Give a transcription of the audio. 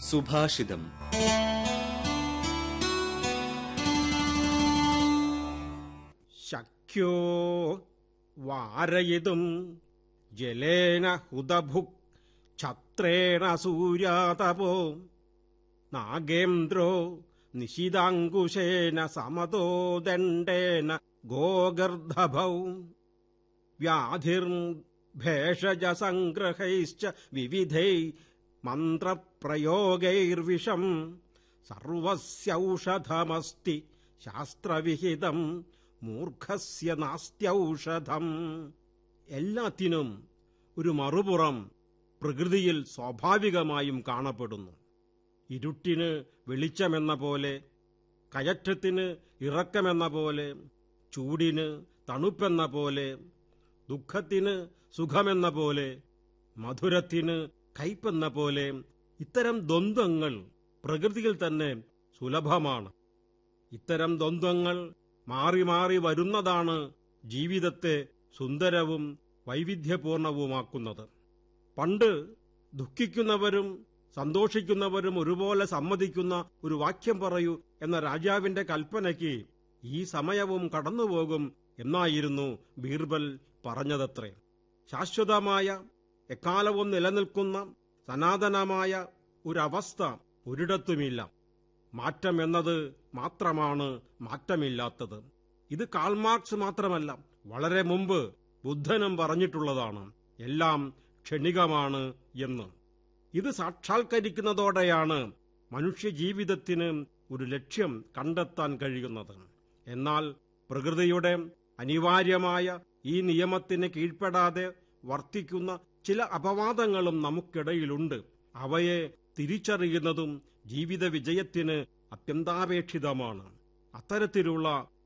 സുഭാഷിതം ശക്യോ വാരയിതും ജലേന ഹുതഭുക് ഛത്രേണ സൂര്യാതപോ നാഗേന്ദ്രോ നിശിതാങ്കുശേന സമതോ ദണ്ഡേന ഗോഗർദ്ധഭൗ വ്യാധിർഭേഷജസംഗ്രഹൈശ്ച വിവിധൈ മന്ത്രപ്രയോഗൈർവിഷം സർവസ്യൗഷധമസ്തി ശാസ്ത്രവിഹിതം മൂർഖസ്യ നാസ്ത്യൗഷധം എല്ലാത്തിനും ഒരു മറുപുറം പ്രകൃതിയിൽ സ്വാഭാവികമായും കാണപ്പെടുന്നു ഇരുട്ടിന് വെളിച്ചമെന്ന പോലെ കയറ്റത്തിന് ഇറക്കമെന്ന പോലെ ചൂടിന് തണുപ്പെന്ന പോലെ ദുഃഖത്തിന് സുഖമെന്ന പോലെ മധുരത്തിന് കയ്പെന്ന പോലെ ഇത്തരം ദ്വന്ദ്വങ്ങൾ പ്രകൃതിയിൽ തന്നെ സുലഭമാണ് ഇത്തരം ദ്വന്ദ്വങ്ങൾ മാറി മാറി വരുന്നതാണ് ജീവിതത്തെ സുന്ദരവും വൈവിധ്യപൂർണവുമാക്കുന്നത് പണ്ട് ദുഃഖിക്കുന്നവരും സന്തോഷിക്കുന്നവരും ഒരുപോലെ സമ്മതിക്കുന്ന ഒരു വാക്യം പറയൂ എന്ന രാജാവിന്റെ കൽപ്പനയ്ക്ക് ഈ സമയവും കടന്നുപോകും എന്നായിരുന്നു ബീർബൽ പറഞ്ഞതത്രേ ശാശ്വതമായ എക്കാലവും നിലനിൽക്കുന്ന സനാതനമായ ഒരവസ്ഥ ഒരിടത്തുമില്ല മാറ്റം എന്നത് മാത്രമാണ് മാറ്റമില്ലാത്തത് ഇത് കാൾമാർക്സ് മാത്രമല്ല വളരെ മുമ്പ് ബുദ്ധനും പറഞ്ഞിട്ടുള്ളതാണ് എല്ലാം ക്ഷണികമാണ് എന്ന് ഇത് സാക്ഷാത്കരിക്കുന്നതോടെയാണ് മനുഷ്യജീവിതത്തിന് ഒരു ലക്ഷ്യം കണ്ടെത്താൻ കഴിയുന്നത് എന്നാൽ പ്രകൃതിയുടെ അനിവാര്യമായ ഈ നിയമത്തിന് കീഴ്പ്പെടാതെ വർത്തിക്കുന്ന ചില അപവാദങ്ങളും നമുക്കിടയിലുണ്ട് അവയെ തിരിച്ചറിയുന്നതും ജീവിത വിജയത്തിന് അത്യന്താപേക്ഷിതമാണ് അത്തരത്തിലുള്ള